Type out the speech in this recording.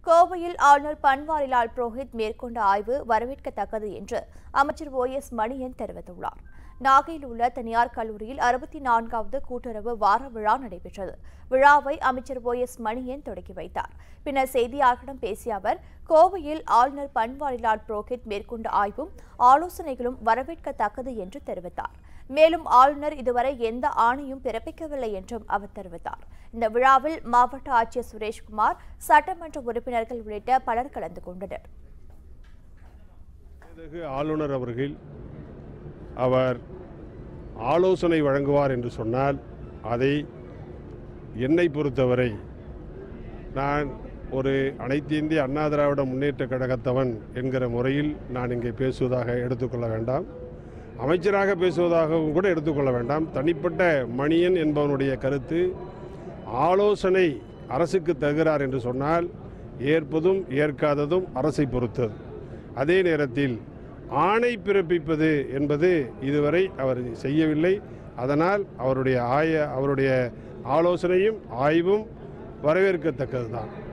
கோவையில் ஆளுநர் பன்வாரிலால் புரோஹித் மேற்கொண்ட ஆய்வு வரவேற்கத்தக்கது என்று அமைச்சர் ஓ எஸ் மணியன் தெரிவித்துள்ளார் நாகையில் உள்ள தனியார் கல்லூரியில் அறுபத்தி நான்காவது கூட்டுறவு வார விழா நடைபெற்றது விழாவை அமைச்சர் ஓ எஸ் மணியன் தொடங்கி வைத்தார் பின்னர் செய்தியாளர்களிடம் பேசிய அவர் கோவையில் ஆளுநர் பன்வாரிலால் புரோஹித் மேற்கொண்ட ஆய்வும் ஆலோசனைகளும் வரவேற்கத்தக்கது என்று தெரிவித்தார் மேலும் ஆளுநர் இதுவரை எந்த ஆணையும் பிறப்பிக்கவில்லை என்றும் அவர் தெரிவித்தார் இந்த விழாவில் மாவட்ட ஆட்சியர் சுரேஷ்குமார் சட்டமன்ற உறுப்பினர்கள் உள்ளிட்ட பலர் கலந்து கொண்டனர் பிறகு ஆளுநர் அவர்கள் அவர் ஆலோசனை வழங்குவார் என்று சொன்னால் அதை என்னை பொறுத்தவரை நான் ஒரு அனைத்து இந்திய அண்ணா திராவிட முன்னேற்ற கழகத்தவன் என்கிற முறையில் நான் இங்கே பேசுவதாக எடுத்துக்கொள்ள வேண்டாம் அமைச்சராக பேசுவதாகவும் கூட எடுத்துக்கொள்ள வேண்டாம் தனிப்பட்ட மணியன் என்பவனுடைய கருத்து ஆலோசனை அரசுக்கு தருகிறார் என்று சொன்னால் ஏற்பதும் ஏற்காததும் அரசை பொறுத்தது அதே நேரத்தில் ஆணை பிறப்பிப்பது என்பது இதுவரை அவர் செய்யவில்லை அதனால் அவருடைய ஆய அவருடைய ஆலோசனையும் ஆய்வும் வரவேற்கத்தக்கது தான்